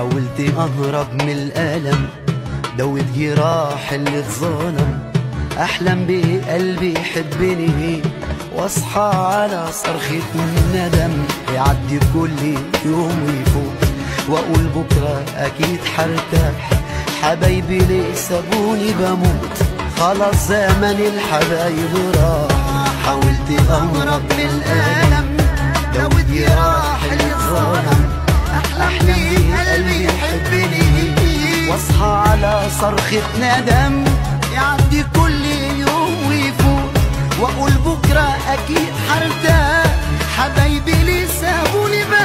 حاولت اهرب من الالم دوت جراح اللي اتظلم احلم بقلبي يحبني واصحى على صرخة ندم يعدي كل يوم ويفوت واقول بكرة اكيد حرتاح حبايبي ليه سابوني بموت خلاص زمن الحبايب راح حاولت اهرب من الالم دوت جراح اللي اتظلم احلم بقلبي يحبني واصحى على صرخة ندم يعدي كل يوم ويفوت واقول بكرة اكيد حرتاح حبايبي ليه سابوني بقى